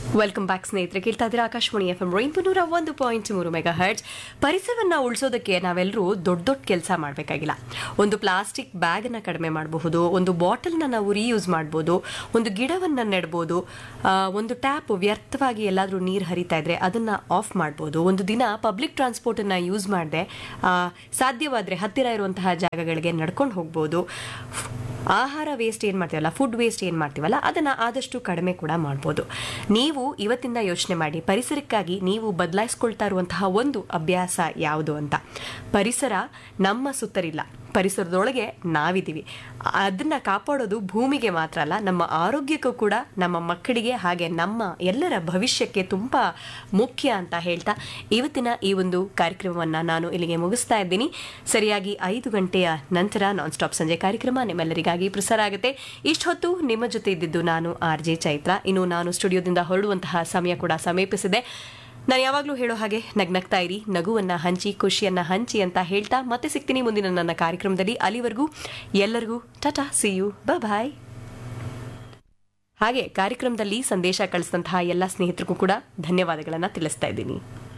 welcome back ಸ್ನೇಹಿತರೆ ಕೇಳ್ತಾ ಇದ್ರೆ ಆಕಾಶವಾಣಿ ಎಫ್ ಎಂ ರೈನ್ಪು ನೂರ ಒಂದು ಪಾಯಿಂಟ್ ಮೂರು ಮೆಗಾ ಹರ್ಟ್ಸ್ ಪರಿಸರವನ್ನು ಉಳಿಸೋದಕ್ಕೆ ನಾವೆಲ್ಲರೂ ದೊಡ್ಡ ದೊಡ್ಡ ಕೆಲಸ ಮಾಡಬೇಕಾಗಿಲ್ಲ ಒಂದು ಪ್ಲಾಸ್ಟಿಕ್ ಬ್ಯಾಗನ್ನು ಕಡಿಮೆ ಮಾಡಬಹುದು ಒಂದು ಬಾಟಲ್ನ ನಾವು ರೀಯೂಸ್ ಮಾಡ್ಬೋದು ಒಂದು ಗಿಡವನ್ನು ನೆಡ್ಬೋದು ಆ, ಒಂದು ಟ್ಯಾಪ್ ವ್ಯರ್ಥವಾಗಿ ಎಲ್ಲಾದರೂ ನೀರು ಹರಿತಾ ಇದ್ರೆ ಅದನ್ನು ಆಫ್ ಮಾಡ್ಬೋದು ಒಂದು ದಿನ ಪಬ್ಲಿಕ್ ಟ್ರಾನ್ಸ್ಪೋರ್ಟನ್ನು ಯೂಸ್ ಮಾಡದೆ ಸಾಧ್ಯವಾದರೆ ಹತ್ತಿರ ಇರುವಂತಹ ಜಾಗಗಳಿಗೆ ನಡ್ಕೊಂಡು ಹೋಗ್ಬೋದು ಆಹಾರ ವೇಸ್ಟ್ ಏನು ಮಾಡ್ತೀವಲ್ಲ ಫುಡ್ ವೇಸ್ಟ್ ಏನು ಮಾಡ್ತೀವಲ್ಲ ಅದನ್ನು ಆದಷ್ಟು ಕಡಿಮೆ ಕೂಡ ಮಾಡ್ಬೋದು ನೀವು ಇವತ್ತಿಂದ ಯೋಚನೆ ಮಾಡಿ ಪರಿಸರಕ್ಕಾಗಿ ನೀವು ಬದಲಾಯಿಸ್ಕೊಳ್ತಾ ಇರುವಂತಹ ಒಂದು ಅಭ್ಯಾಸ ಯಾವುದು ಅಂತ ಪರಿಸರ ನಮ್ಮ ಸುತ್ತರಿಲ್ಲ ಪರಿಸರದೊಳಗೆ ನಾವಿದ್ದೀವಿ ಅದನ್ನ ಕಾಪಾಡೋದು ಭೂಮಿಗೆ ಮಾತ್ರ ಅಲ್ಲ ನಮ್ಮ ಆರೋಗ್ಯಕ್ಕೂ ಕೂಡ ನಮ್ಮ ಮಕ್ಕಳಿಗೆ ಹಾಗೆ ನಮ್ಮ ಎಲ್ಲರ ಭವಿಷ್ಯಕ್ಕೆ ತುಂಬ ಮುಖ್ಯ ಅಂತ ಹೇಳ್ತಾ ಇವತ್ತಿನ ಈ ಒಂದು ಕಾರ್ಯಕ್ರಮವನ್ನು ನಾನು ಇಲ್ಲಿಗೆ ಮುಗಿಸ್ತಾ ಇದ್ದೀನಿ ಸರಿಯಾಗಿ ಐದು ಗಂಟೆಯ ನಂತರ ನಾನ್ ಸ್ಟಾಪ್ ಸಂಜೆ ಕಾರ್ಯಕ್ರಮ ನಿಮ್ಮೆಲ್ಲರಿಗಾಗಿ ಪ್ರಸಾರ ಆಗುತ್ತೆ ಇಷ್ಟೊತ್ತು ನಿಮ್ಮ ಜೊತೆ ಇದ್ದಿದ್ದು ನಾನು ಆರ್ ಜೆ ಚೈತ್ರ ಇನ್ನು ನಾನು ಸ್ಟುಡಿಯೋದಿಂದ ಹೊರಡುವಂತಹ ಸಮಯ ಕೂಡ ಸಮೀಪಿಸಿದೆ ನಾನು ಯಾವಾಗಲೂ ಹೇಳೋ ಹಾಗೆ ನಗ್ನಗ್ತಾ ಇರಿ ನಗುವನ್ನ ಹಂಚಿ ಖುಷಿಯನ್ನ ಹಂಚಿ ಅಂತ ಹೇಳ್ತಾ ಮತ್ತೆ ಸಿಗ್ತೀನಿ ಮುಂದಿನ ನನ್ನ ಕಾರ್ಯಕ್ರಮದಲ್ಲಿ ಅಲ್ಲಿವರೆಗೂ ಎಲ್ಲರಿಗೂ ಟಾಟಾ ಸಿ ಯು ಬಾಯ್ ಹಾಗೆ ಕಾರ್ಯಕ್ರಮದಲ್ಲಿ ಸಂದೇಶ ಕಳಿಸಿದಂತಹ ಎಲ್ಲ ಸ್ನೇಹಿತರಿಗೂ ಕೂಡ ಧನ್ಯವಾದಗಳನ್ನು ತಿಳಿಸ್ತಾ ಇದ್ದೀನಿ